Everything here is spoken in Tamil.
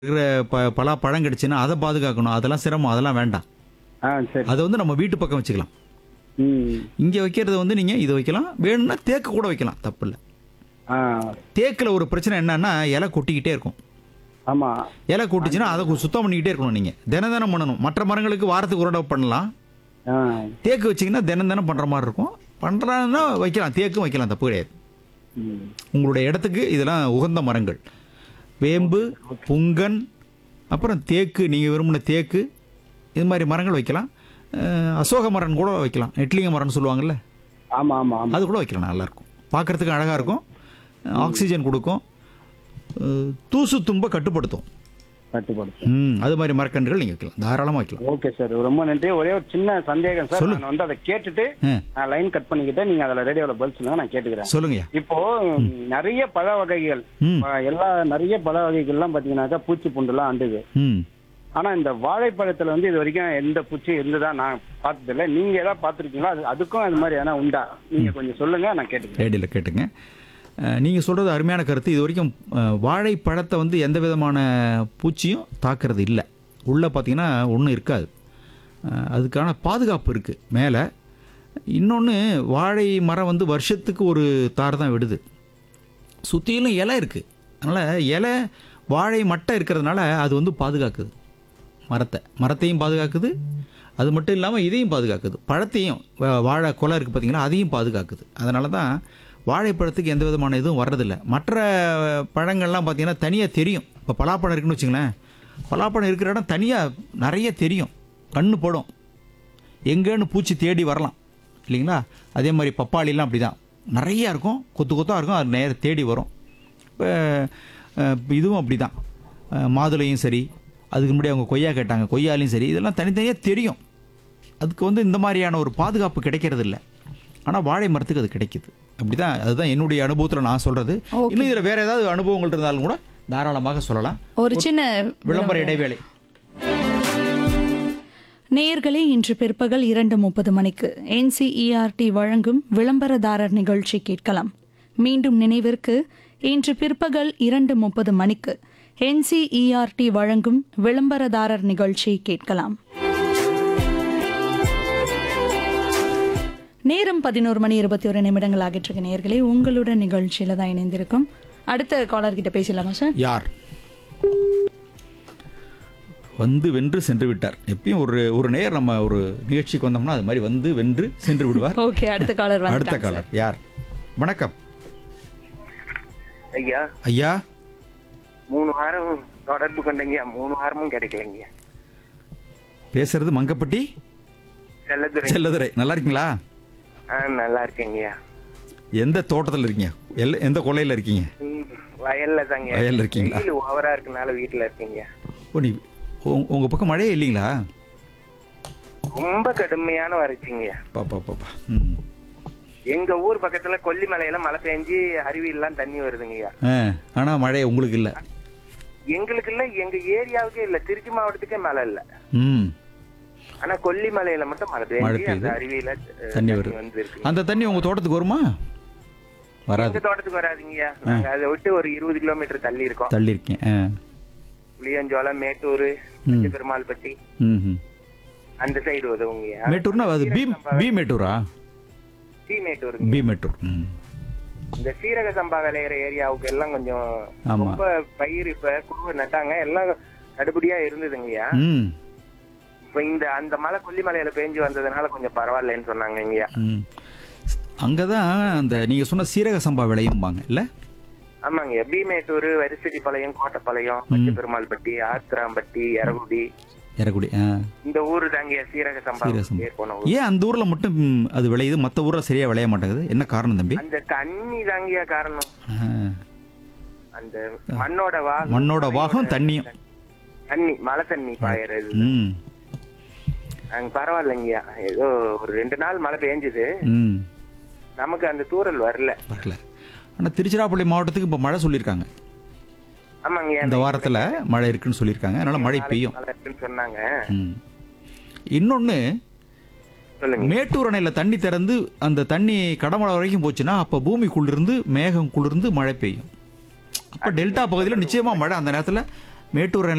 இருக்கிற ப பலா பழம் கிடைச்சுன்னா அதை பாதுகாக்கணும் அதெல்லாம் சிரமம் அதெல்லாம் வேண்டாம் ஆ சரி அதை வந்து நம்ம வீட்டு பக்கம் வச்சுக்கலாம் ம் இங்கே வைக்கிறது வந்து நீங்கள் இதை வைக்கலாம் வேணும்னா தேக்கு கூட வைக்கலாம் தப்பு இல்லை ஆ தேக்கில் ஒரு பிரச்சனை என்னன்னா இலை கொட்டிக்கிட்டே இருக்கும் ஆமாம் இலை கொட்டிச்சுன்னா அதை கொஞ்சம் சுத்தம் பண்ணிக்கிட்டே இருக்கணும் நீங்கள் தினம் தினம் பண்ணணும் மற்ற மரங்களுக்கு வாரத்துக்கு ஒரு தடவை பண்ணலாம் ஆ தேக்கு வச்சிங்கன்னா தினம் தினம் பண்ணுற மாதிரி இருக்கும் பண்ணுறாங்கன்னா வைக்கலாம் தேக்கும் வைக்கலாம் தப்பு கிடையாது ம் உங்களுடைய இடத்துக்கு இதெல்லாம் உகந்த மரங்கள் வேம்பு புங்கன் அப்புறம் தேக்கு நீங்கள் விரும்பின தேக்கு இது மாதிரி மரங்கள் வைக்கலாம் அஹ், அசோக மரம் கூட வைக்கலாம் நெட்லிங்க மரம்னு சொல்லுவாங்கல்ல ஆமாம் ஆமாம் ஆமாம் அது கூட வைக்கலாம் நல்லாயிருக்கும் பார்க்குறதுக்கு அழகாக இருக்கும் ஆக்சிஜன் கொடுக்கும் அஹ், தூசு தும்ப கட்டுப்படுத்தும் கட்டுப்படுத்து ம் அது மாதிரி மரக்கன்றுகள் நீங்கள் வைக்கலாம் தாராளமாக வைக்கலாம் ஓகே சார் ரொம்ப நன்றி ஒரே ஒரு சின்ன சந்தேகம் சார் சொல்லு. நான் வந்து அதை கேட்டுட்டு ஆ நான் லைன் கட் பண்ணிக்கிட்டேன் நீங்க அதுல ரேடியோல பதில் சொல்லுங்க நான் கேட்டுக்கிறேன் சொல்லுங்கய்யா இப்போ நிறைய பழ வகைகள் ம் ஆ, எல்லா நிறைய பழ வகைகள்லாம் பாத்தீங்கன்னாக்கா பூச்சி புண்டுலாம் அண்டுது ம் ஆனா இந்த வாழைப்பழத்துல வந்து இது வரைக்கும் எந்த பூச்சி இருந்ததா நான் பார்த்தது இல்ல நீங்க ஏதாவது பார்த்திருக்கீங்களா அது அதுக்கும் அது மாதிரி எதனா உண்டா நீங்க கொஞ்சம் சொல்லுங்க நான் கேட்டுக்கிறேன் ரேடியோவில் கேட்டுங்க நீங்கள் சொல்கிறது அருமையான கருத்து இது வரைக்கும் அஹ், வாழைப்பழத்தை வந்து எந்த விதமான பூச்சியும் தாக்குறது இல்லை உள்ளே பார்த்தீங்கன்னா ஒன்றும் இருக்காது அஹ், அதுக்கான பாதுகாப்பு இருக்குது மேலே இன்னொன்று வாழை மரம் வந்து வருஷத்துக்கு ஒரு தார் தான் விடுது சுற்றிலும் இலை இருக்குது அதனால் இலை வாழை மட்டை இருக்கிறதுனால அது வந்து பாதுகாக்குது மரத்தை மரத்தையும் பாதுகாக்குது அது மட்டும் இல்லாமல் இதையும் பாதுகாக்குது பழத்தையும் வா- வாழை கொலை இருக்குது பார்த்தீங்களா அதையும் பாதுகாக்குது அதனால தான் வாழைப்பழத்துக்கு எந்த விதமான இதுவும் வர்றதில்ல மற்ற பழங்கள்லாம் பார்த்தீங்கன்னா தனியாக தெரியும் இப்போ பலாப்பழம் இருக்குன்னு வச்சுங்களேன் பலாப்பழம் இருக்கிற இடம் தனியாக நிறைய தெரியும் கண்ணு படும் எங்கேன்னு பூச்சி தேடி வரலாம் இல்லைங்களா அதே மாதிரி பப்பாளிலாம் அப்படி தான் நிறையா இருக்கும் கொத்து கொத்தாக இருக்கும் அது நேர தேடி வரும் இப்போ இதுவும் அப்படி தான் மாதுளையும் சரி அதுக்கு முன்னாடி அவங்க கொய்யா கேட்டாங்க கொய்யாலையும் சரி இதெல்லாம் தனித்தனியாக தெரியும் அதுக்கு வந்து இந்த மாதிரியான ஒரு பாதுகாப்பு கிடைக்கிறது இல்லை ஆனால் வாழை மரத்துக்கு அது கிடைக்குது அப்படி தான் அதுதான் என்னுடைய அனுபவத்தில் நான் சொல்கிறது இன்னும் இதில் வேறு ஏதாவது அனுபவங்கள் இருந்தாலும் கூட தாராளமாக சொல்லலாம் ஒரு சின்ன விளம்பர இடைவேளை நேயர்களே இன்று பிற்பகல் இரண்டு முப்பது மணிக்கு என்சிஇஆர்டி வழங்கும் விளம்பரதாரர் நிகழ்ச்சி கேட்கலாம் மீண்டும் நினைவிற்கு இன்று பிற்பகல் இரண்டு முப்பது மணிக்கு என்சிஇஆர்டி வழங்கும் விளம்பரதாரர் நிகழ்ச்சி கேட்கலாம் நேரம் பதினோரு மணி இருபத்தி ஒரு நிமிடங்கள் ஆகிட்டு இருக்கு நேயர்களே உங்களுடன் நிகழ்ச்சியில தான் இணைந்திருக்கும் அடுத்த காலர் கிட்ட பேசலாமா சார் யார் வந்து வென்று சென்று விட்டார் எப்பயும் ஒரு ஒரு நேர் நம்ம ஒரு நிகழ்ச்சிக்கு வந்தோம்னா அது மாதிரி வந்து வென்று சென்று விடுவார் ஓகே அடுத்த காலர் அடுத்த வந்து காலர் யார் வணக்கம் ஐயா ஐயா மூணு வாரம் தொடர்பு கொண்டங்கய்யா மூணு வாரமும் கிடைக்கலங்கய்யா பேசுறது மங்கப்பட்டி செல்லதுரை செல்லதுரை நல்லா இருக்கீங்களா ஆ நல்லா இருக்கேங்கய்யா எந்த தோட்டத்தில் இருக்கீங்க எல்ல எந்த கொல்லையில் இருக்கீங்க ம், வயல்ல தாங்க வயல்ல இருக்கீங்களா? வெயில் ஓவரா இருக்கனால வீட்டுல இருக்கீங்க ஓ நீ உ- உங்க பக்கம் மழையே இல்லைங்களா ரொம்ப கடுமையான வறட்சிங்கய்யா பாப்பா பாப்பா ம் எங்க ஊர் பக்கத்துல கொல்லிமலையில மழை பெஞ்சு அருவியெல்லாம் தண்ணி வருதுங்கய்யா ஆ ஆனால் மழை உங்களுக்கு இல்லை எங்களுக்கு இல்ல எங்க ஏரியாவுக்கே இல்ல திருச்சி மாவட்டத்துக்கே மழை இல்ல ம் ஆனா கொல்லிமலையில மட்டும் மழை மழை பெஞ்சு அந்த பெய்யுது. அருவியில அஹ், தண்ணி வருது வந்து இருக்கு அந்த தண்ணி உங்கள் தோட்டத்துக்கு வருமா வராது எங்க தோட்டத்துக்கு வராதுங்கய்யா நாங்க அதை விட்டு ஒரு இருபது கிலோமீட்டர் தள்ளி இருக்கோம் தள்ளி இருக்கேன் ஆ புளியஞ்சோளம் மேட்டூர் பெருமாள்பட்டி ம் ம் அந்த சைடு உதவுங்கய்யா மேட்டூர்னா அது பி பி மேட்டூரா சி மேட்டூர் பி மேட்டூர் ம் இந்த சீரக சம்பா விளையிற ஏரியாவுக்கு எல்லாம் கொஞ்சம் ஆமா. ரொம்ப பயிர் இப்ப குழுவை நட்டாங்க எல்லாம் கடுபடியா இருந்ததுங்கய்யா ம் இப்ப இந்த அந்த மலை கொல்லிமலையில பேஞ்சு வந்ததுனால கொஞ்சம் பரவாயில்லன்னு சொன்னாங்க ஐயா ம் அங்கே தான் அந்த நீங்கள் சொன்ன சீரக சம்பா விளையும்பாங்க இல்லை ஆமாங்க பி மேட்டூர் வரிசடிப்பாளையம் கோட்டைப்பாளையம் பச்சை பெருமாள்பட்டி ஆத்திராம்பட்டி எரகுடி இறக்குடி ஆ இந்த ஊரு தாங்க சீரக சம்பா சீரக சம்பா. பேர் போன ஊர் ஏன் அந்த ஊரில் மட்டும் ம், அது விளையுது மற்ற ஊரில் சரியாக விளைய மாட்டேங்குது என்ன காரணம் தம்பி அந்த தண்ணி தாங்கய்யா காரணம் ஆ, அந்த மண்ணோட வாகம் மண்ணோட வாகம் தண்ணியும் தண்ணி மழை தண்ணி பாயறது ம் அங்க பரவாயில்லைங்கய்யா ஏதோ ஒரு ரெண்டு நாள் மழை பெஞ்சுது ம் நமக்கு அந்த தூறல் வரல வரல ஆனால் திருச்சிராப்பள்ளி மாவட்டத்துக்கு இப்போ மழை சொல்லியிருக்காங்க ஆமாங்க இந்த வாரத்தில் மழை இருக்குன்னு சொல்லியிருக்காங்க அதனால் மழை பெய்யும் மழை இருக்குன்னு சொன்னாங்க ம் இன்னொன்று சொல்லுங்க மேட்டூர் அணையில் தண்ணி திறந்து அந்த தண்ணி கடமலை வரைக்கும் போச்சுன்னா அப்போ பூமி குளிர்ந்து மேகம் குளிர்ந்து மழை பெய்யும் அப்போ டெல்டா பகுதியில் நிச்சயமாக மழை அந்த நேரத்தில் மேட்டூர் அணையில